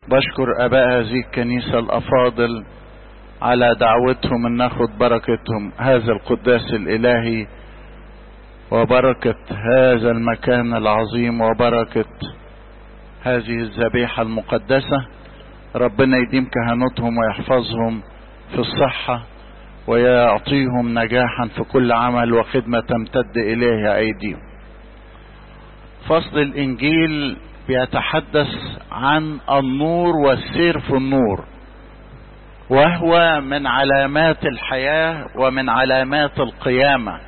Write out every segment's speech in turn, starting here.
بشكر اباء هذه الكنيسة الافاضل على دعوتهم ان ناخد بركتهم هذا القداس الالهي وبركة هذا المكان العظيم وبركة هذه الذبيحة المقدسة ربنا يديم كهنوتهم ويحفظهم في الصحة ويعطيهم نجاحا في كل عمل وخدمة تمتد إليها أيديهم فصل الإنجيل بيتحدث عن النور والسير في النور وهو من علامات الحياة ومن علامات القيامة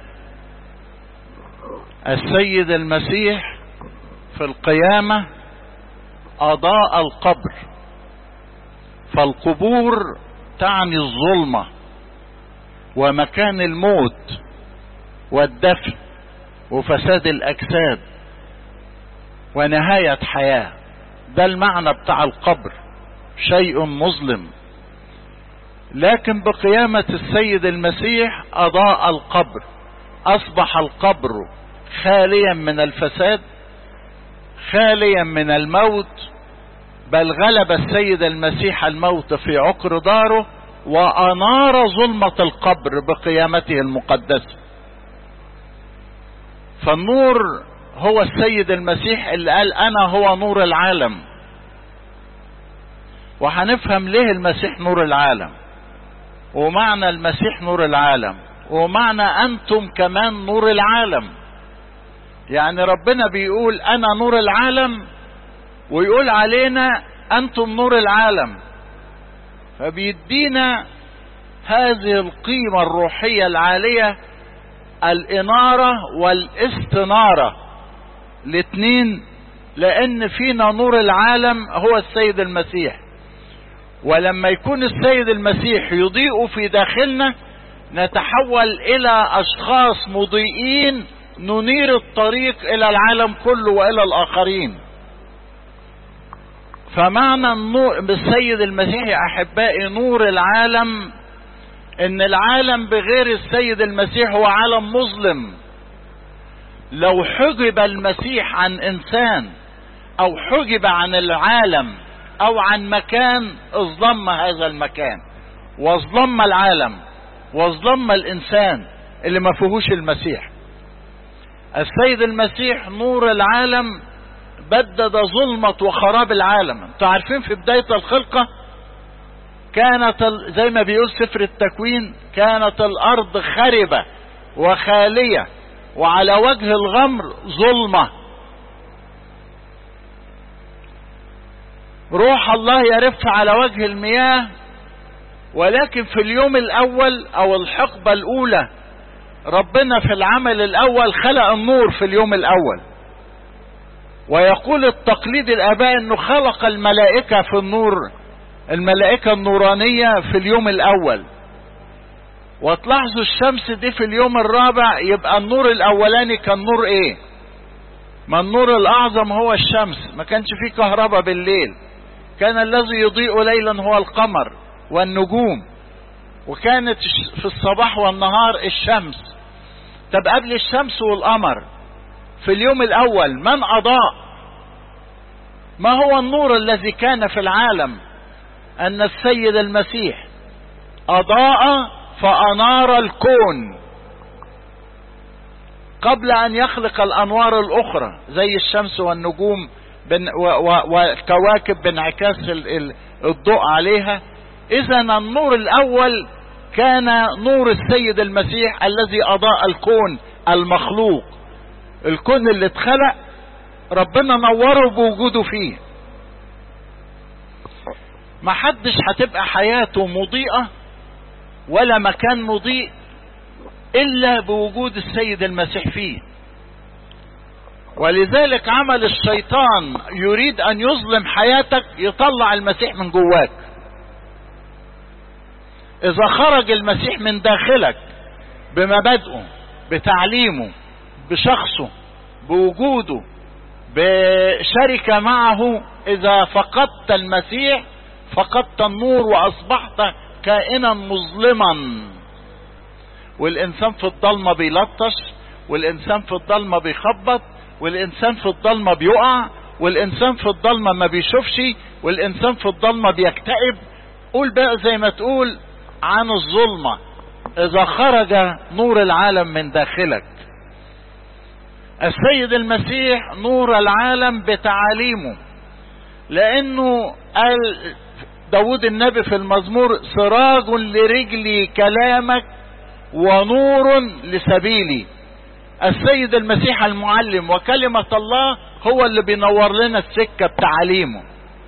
السيد المسيح في القيامة أضاء القبر فالقبور تعني الظلمة ومكان الموت والدفن وفساد الأجساد ونهاية حياة ده المعنى بتاع القبر شيء مظلم لكن بقيامة السيد المسيح أضاء القبر أصبح القبر خاليا من الفساد خاليا من الموت بل غلب السيد المسيح الموت في عقر داره وأنار ظلمة القبر بقيامته المقدسة فالنور هو السيد المسيح اللي قال أنا هو نور العالم وهنفهم ليه المسيح نور العالم ومعنى المسيح نور العالم ومعنى أنتم كمان نور العالم يعني ربنا بيقول أنا نور العالم ويقول علينا أنتم نور العالم فبيدينا هذه القيمة الروحية العالية الإنارة والاستنارة الاثنين لأن فينا نور العالم هو السيد المسيح ولما يكون السيد المسيح يضيء في داخلنا نتحول إلى أشخاص مضيئين ننير الطريق إلى العالم كله وإلى الآخرين فمعنى النور بالسيد المسيح يا احبائي نور العالم ان العالم بغير السيد المسيح هو عالم مظلم لو حجب المسيح عن انسان او حجب عن العالم او عن مكان اظلم هذا المكان واظلم العالم واظلم الانسان اللي ما فيهوش المسيح السيد المسيح نور العالم بدد ظلمة وخراب العالم انتوا عارفين في بداية الخلقة كانت زي ما بيقول سفر التكوين كانت الارض خربة وخالية وعلى وجه الغمر ظلمة روح الله يرف على وجه المياه ولكن في اليوم الاول او الحقبة الاولى ربنا في العمل الاول خلق النور في اليوم الاول ويقول التقليد الاباء انه خلق الملائكة في النور الملائكة النورانية في اليوم الاول وتلاحظوا الشمس دي في اليوم الرابع يبقى النور الاولاني كان نور ايه ما النور الاعظم هو الشمس ما كانش فيه كهرباء بالليل كان الذي يضيء ليلا هو القمر والنجوم وكانت في الصباح والنهار الشمس طب قبل الشمس والقمر في اليوم الاول من اضاء ما هو النور الذي كان في العالم ان السيد المسيح اضاء فانار الكون قبل ان يخلق الانوار الاخرى زي الشمس والنجوم وكواكب بانعكاس الضوء عليها اذا النور الاول كان نور السيد المسيح الذي اضاء الكون المخلوق الكون اللي اتخلق ربنا نوره بوجوده فيه ما حدش هتبقى حياته مضيئة ولا مكان مضيء الا بوجود السيد المسيح فيه ولذلك عمل الشيطان يريد ان يظلم حياتك يطلع المسيح من جواك اذا خرج المسيح من داخلك بمبادئه بتعليمه بشخصه بوجوده بشركة معه اذا فقدت المسيح فقدت النور واصبحت كائنا مظلما والانسان في الضلمة بيلطش والانسان في الضلمة بيخبط والانسان في الضلمة بيقع والانسان في الضلمة ما بيشوفش والانسان في الضلمة بيكتئب قول بقى زي ما تقول عن الظلمة اذا خرج نور العالم من داخلك السيد المسيح نور العالم بتعاليمه لانه قال داود النبي في المزمور سراج لرجلي كلامك ونور لسبيلي السيد المسيح المعلم وكلمة الله هو اللي بينور لنا السكة بتعاليمه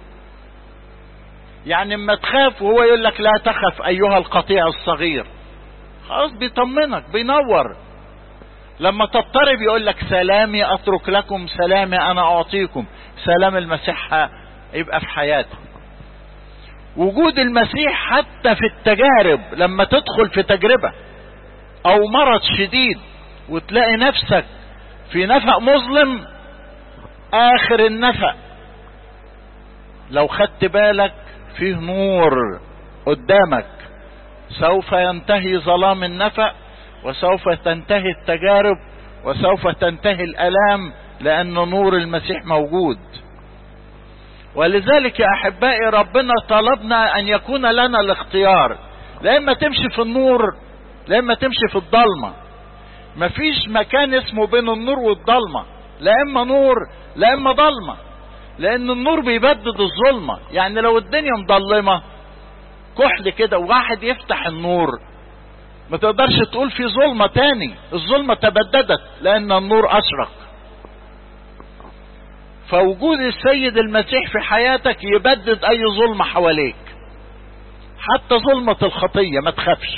يعني اما تخاف وهو يقول لك لا تخف ايها القطيع الصغير خلاص بيطمنك بينور لما تضطرب يقول لك سلامي اترك لكم سلامي انا اعطيكم سلام المسيح يبقى في حياتك وجود المسيح حتى في التجارب لما تدخل في تجربة او مرض شديد وتلاقي نفسك في نفق مظلم اخر النفق لو خدت بالك فيه نور قدامك سوف ينتهي ظلام النفق وسوف تنتهي التجارب وسوف تنتهي الالام لان نور المسيح موجود ولذلك يا احبائي ربنا طلبنا ان يكون لنا الاختيار لا اما تمشي في النور لا اما تمشي في الضلمه مفيش مكان اسمه بين النور والضلمه لا اما نور لا اما ضلمه لان النور بيبدد الظلمه يعني لو الدنيا مضلمه كحل كده وواحد يفتح النور ما تقدرش تقول في ظلمه تاني الظلمه تبددت لان النور اشرق فوجود السيد المسيح في حياتك يبدد اي ظلمة حواليك حتى ظلمة الخطية ما تخافش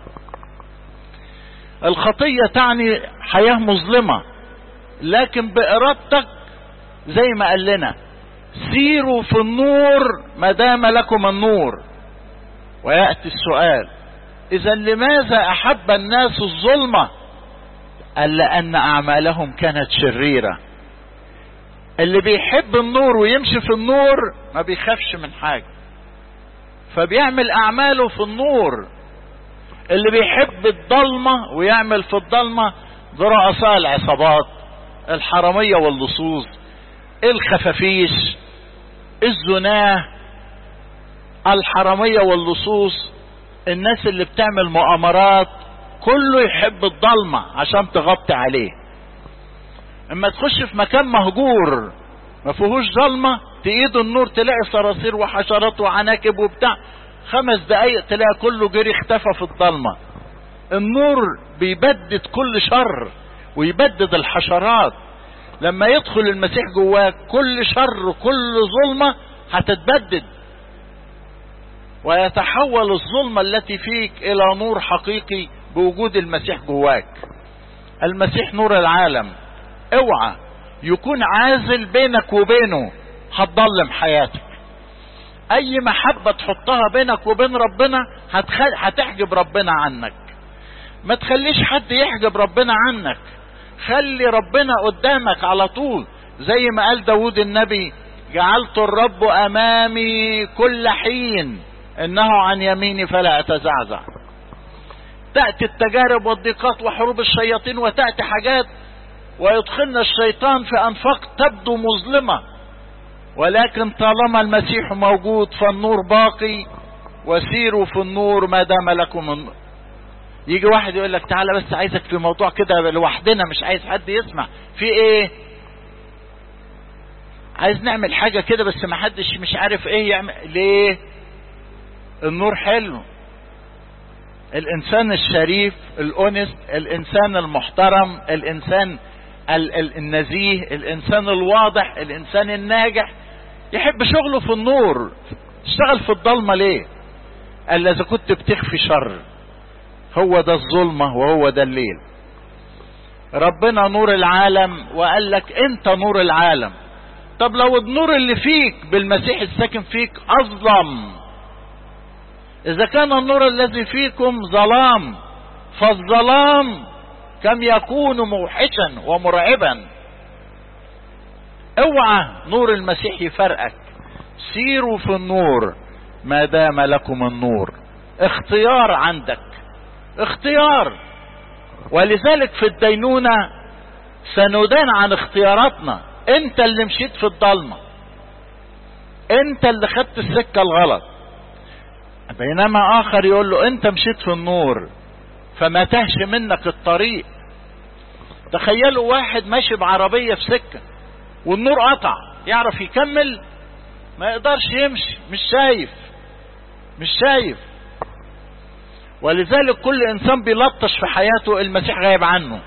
الخطية تعني حياة مظلمة لكن بإرادتك زي ما قال لنا سيروا في النور ما دام لكم النور ويأتي السؤال إذا لماذا أحب الناس الظلمة قال لأن أعمالهم كانت شريرة اللي بيحب النور ويمشي في النور ما بيخافش من حاجة فبيعمل اعماله في النور اللي بيحب الضلمة ويعمل في الضلمة ده رؤساء العصابات الحرامية واللصوص الخفافيش الزناه الحرامية واللصوص الناس اللي بتعمل مؤامرات كله يحب الضلمة عشان تغطي عليه اما تخش في مكان مهجور ما فيهوش ظلمة تقيد النور تلاقي صراصير وحشرات وعناكب وبتاع خمس دقايق تلاقي كله جري اختفى في الضلمة النور بيبدد كل شر ويبدد الحشرات لما يدخل المسيح جواك كل شر كل ظلمة هتتبدد ويتحول الظلمة التي فيك الى نور حقيقي بوجود المسيح جواك المسيح نور العالم اوعى يكون عازل بينك وبينه هتضلم حياتك اي محبة تحطها بينك وبين ربنا هتخل... هتحجب ربنا عنك ما تخليش حد يحجب ربنا عنك خلي ربنا قدامك على طول زي ما قال داود النبي جعلت الرب امامي كل حين انه عن يميني فلا اتزعزع تأتي التجارب والضيقات وحروب الشياطين وتأتي حاجات ويدخلنا الشيطان في انفاق تبدو مظلمة ولكن طالما المسيح موجود فالنور باقي وسيروا في النور ما دام لكم النور يجي واحد يقول لك تعالى بس عايزك في موضوع كده لوحدنا مش عايز حد يسمع في ايه عايز نعمل حاجة كده بس ما حدش مش عارف ايه يعمل ليه النور حلو الانسان الشريف الانس الانسان المحترم الانسان ال ال النزيه الانسان الواضح الانسان الناجح يحب شغله في النور اشتغل في الضلمة ليه قال اذا كنت بتخفي شر هو ده الظلمة وهو ده الليل ربنا نور العالم وقال لك انت نور العالم طب لو النور اللي فيك بالمسيح الساكن فيك اظلم اذا كان النور الذي فيكم ظلام فالظلام كم يكون موحشا ومرعبا اوعى نور المسيح يفرقك سيروا في النور ما دام لكم النور اختيار عندك اختيار ولذلك في الدينونة سندان عن اختياراتنا انت اللي مشيت في الضلمة انت اللي خدت السكة الغلط بينما اخر يقول له انت مشيت في النور فما تهش منك الطريق تخيلوا واحد ماشي بعربية في سكة والنور قطع يعرف يكمل ما يقدرش يمشي مش شايف مش شايف ولذلك كل انسان بيلطش في حياته المسيح غايب عنه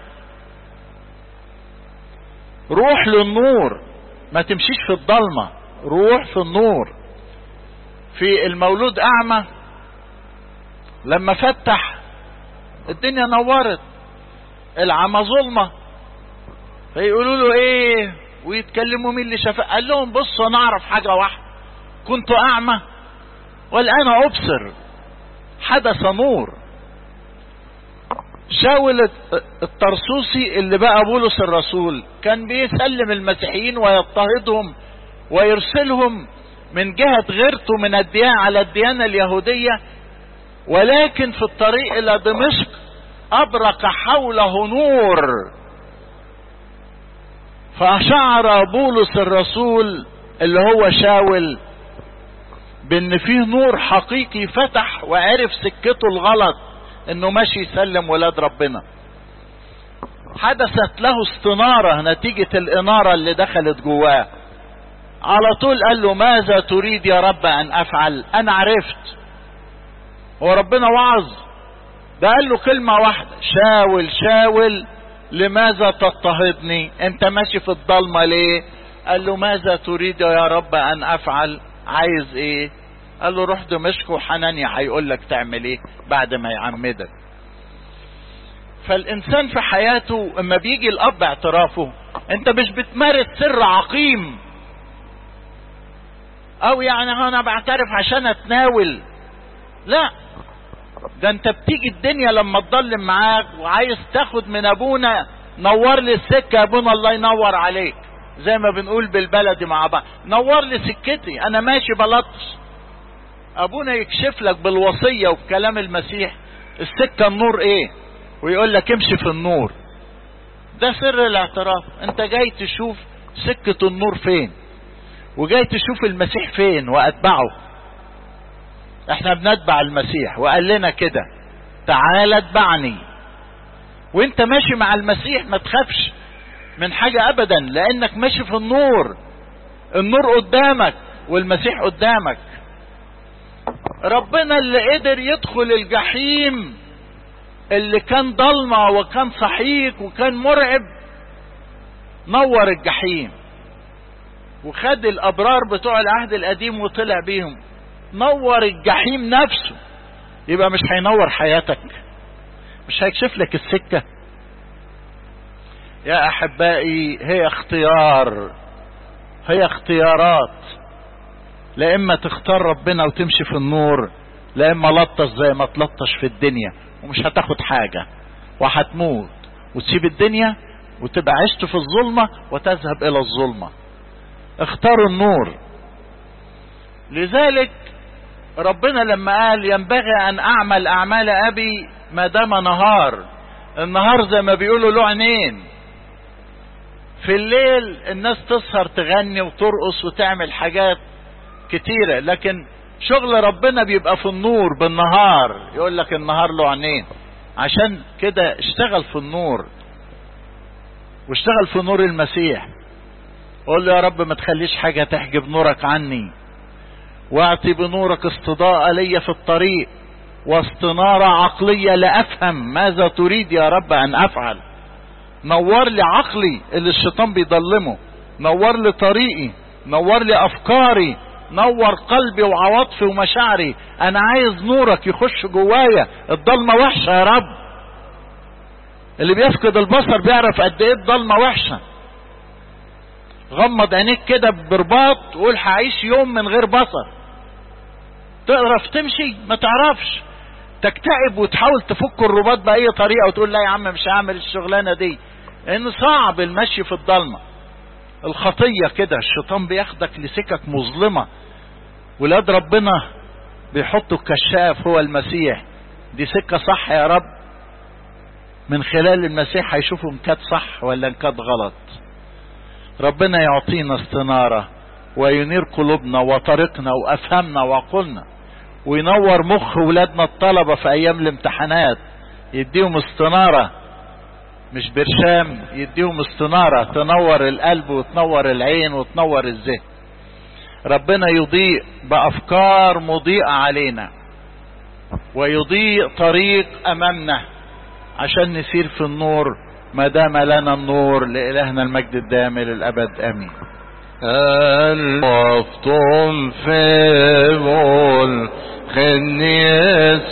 روح للنور ما تمشيش في الضلمة روح في النور في المولود اعمى لما فتح الدنيا نورت العمى ظلمة فيقولوا له ايه ويتكلموا مين اللي شاف قال لهم بصوا انا اعرف حاجة واحدة كنت اعمى والان ابصر حدث نور شاول الطرسوسي اللي بقى بولس الرسول كان بيسلم المسيحيين ويضطهدهم ويرسلهم من جهة غيرته من الديانة على الديانة اليهودية ولكن في الطريق الى دمشق ابرق حوله نور فشعر بولس الرسول اللي هو شاول بان فيه نور حقيقي فتح وعرف سكته الغلط انه ماشي يسلم ولاد ربنا حدثت له استنارة نتيجة الانارة اللي دخلت جواه على طول قال له ماذا تريد يا رب ان افعل انا عرفت هو ربنا وعظ ده قال له كلمة واحدة شاول شاول لماذا تضطهدني انت ماشي في الضلمة ليه قال له ماذا تريد يا رب ان افعل عايز ايه قال له روح دمشق وحنانيا هيقول لك تعمل ايه بعد ما يعمدك فالانسان في حياته اما بيجي الاب اعترافه انت مش بتمارس سر عقيم او يعني انا بعترف عشان اتناول لا ده انت بتيجي الدنيا لما تضلم معاك وعايز تاخد من ابونا نور لي السكه يا ابونا الله ينور عليك زي ما بنقول بالبلدي مع بعض نور لي سكتي انا ماشي بلطش ابونا يكشف لك بالوصيه وبكلام المسيح السكه النور ايه ويقول لك امشي في النور ده سر الاعتراف انت جاي تشوف سكه النور فين وجاي تشوف المسيح فين واتبعه احنا بنتبع المسيح وقال لنا كده تعال اتبعني وانت ماشي مع المسيح ما تخافش من حاجة ابدا لانك ماشي في النور النور قدامك والمسيح قدامك ربنا اللي قدر يدخل الجحيم اللي كان ضلمة وكان صحيح وكان مرعب نور الجحيم وخد الابرار بتوع العهد القديم وطلع بيهم نور الجحيم نفسه يبقى مش هينور حياتك مش هيكشف لك السكة يا احبائي هي اختيار هي اختيارات لا اما تختار ربنا وتمشي في النور لا اما لطش زي ما تلطش في الدنيا ومش هتاخد حاجة وهتموت وتسيب الدنيا وتبقى عشت في الظلمة وتذهب الى الظلمة اختاروا النور لذلك ربنا لما قال ينبغي ان اعمل اعمال ابي ما دام نهار النهار زي ما بيقولوا له عينين في الليل الناس تسهر تغني وترقص وتعمل حاجات كتيرة لكن شغل ربنا بيبقى في النور بالنهار يقول لك النهار له عينين عشان كده اشتغل في النور واشتغل في نور المسيح قول له يا رب ما تخليش حاجة تحجب نورك عني واعطي بنورك استضاءة لي في الطريق واستنارة عقلية لأفهم ماذا تريد يا رب أن أفعل نور لي عقلي اللي الشيطان بيضلمه نور لي طريقي نور لي أفكاري نور قلبي وعواطفي ومشاعري أنا عايز نورك يخش جوايا الضلمة وحشة يا رب اللي بيفقد البصر بيعرف قد ايه الضلمة وحشة غمض عينيك كده برباط وقول هعيش يوم من غير بصر تعرف تمشي ما تعرفش تكتئب وتحاول تفك الرباط بأي طريقة وتقول لا يا عم مش هعمل الشغلانة دي لأن صعب المشي في الضلمة الخطية كده الشيطان بياخدك لسكك مظلمة ولاد ربنا بيحطوا الكشاف هو المسيح دي سكة صح يا رب من خلال المسيح هيشوفوا ان كانت صح ولا ان كانت غلط ربنا يعطينا استنارة وينير قلوبنا وطريقنا وافهمنا وعقولنا وينور مخ ولادنا الطلبة في ايام الامتحانات يديهم استنارة مش برشام يديهم استنارة تنور القلب وتنور العين وتنور الذهن ربنا يضيء بافكار مضيئة علينا ويضيء طريق امامنا عشان نسير في النور ما دام لنا النور لإلهنا المجد الدائم للأبد آمين الوقت في بول خنيس